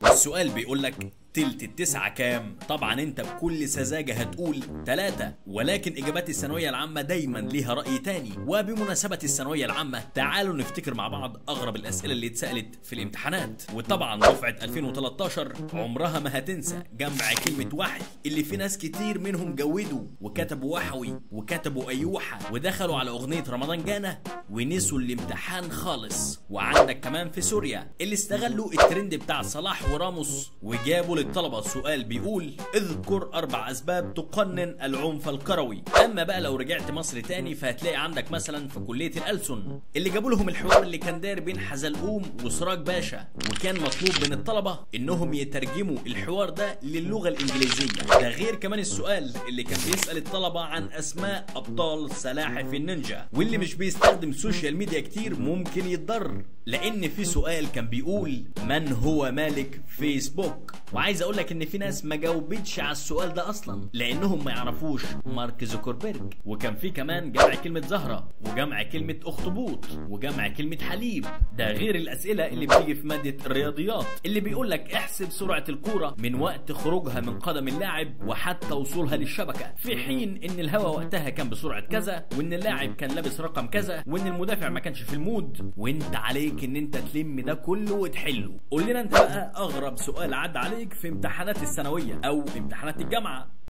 السؤال بيقول لك تلت التسعة كام؟ طبعا انت بكل سذاجة هتقول تلاتة ولكن اجابات الثانوية العامة دايما ليها رأي تاني وبمناسبة الثانوية العامة تعالوا نفتكر مع بعض اغرب الاسئلة اللي اتسألت في الامتحانات وطبعا دفعة 2013 عمرها ما هتنسى جمع كلمة وحي اللي في ناس كتير منهم جودوا وكتبوا وحوي وكتبوا ايوحة ودخلوا على اغنية رمضان جانا ونسوا الامتحان خالص وعندك كمان في سوريا اللي استغلوا الترند بتاع صلاح وراموس وجابوا للطلبة سؤال بيقول اذكر اربع اسباب تقنن العنف الكروي اما بقى لو رجعت مصر تاني فهتلاقي عندك مثلا في كلية الألسن اللي جابوا لهم الحوار اللي كان داير بين حزلقوم وسراج باشا وكان مطلوب من الطلبة انهم يترجموا الحوار ده للغة الانجليزية ده غير كمان السؤال اللي كان بيسأل الطلبة عن اسماء ابطال سلاحف النينجا واللي مش بيستخدم سوشيال ميديا كتير ممكن يتضر لان في سؤال كان بيقول من هو مالك فيسبوك وعايز اقول لك ان في ناس ما جاوبتش على السؤال ده اصلا لانهم ما يعرفوش مارك زوكربيرج وكان في كمان جمع كلمه زهره وجمع كلمه اخطبوط وجمع كلمه حليب ده غير الاسئله اللي بتيجي في ماده الرياضيات اللي بيقول لك احسب سرعه الكوره من وقت خروجها من قدم اللاعب وحتى وصولها للشبكه في حين ان الهواء وقتها كان بسرعه كذا وان اللاعب كان لابس رقم كذا وان المدافع ما كانش في المود وانت عليك ان انت تلم ده كله وتحله قول لنا انت بقى اغرب سؤال عدى عليك في امتحانات الثانويه او امتحانات الجامعه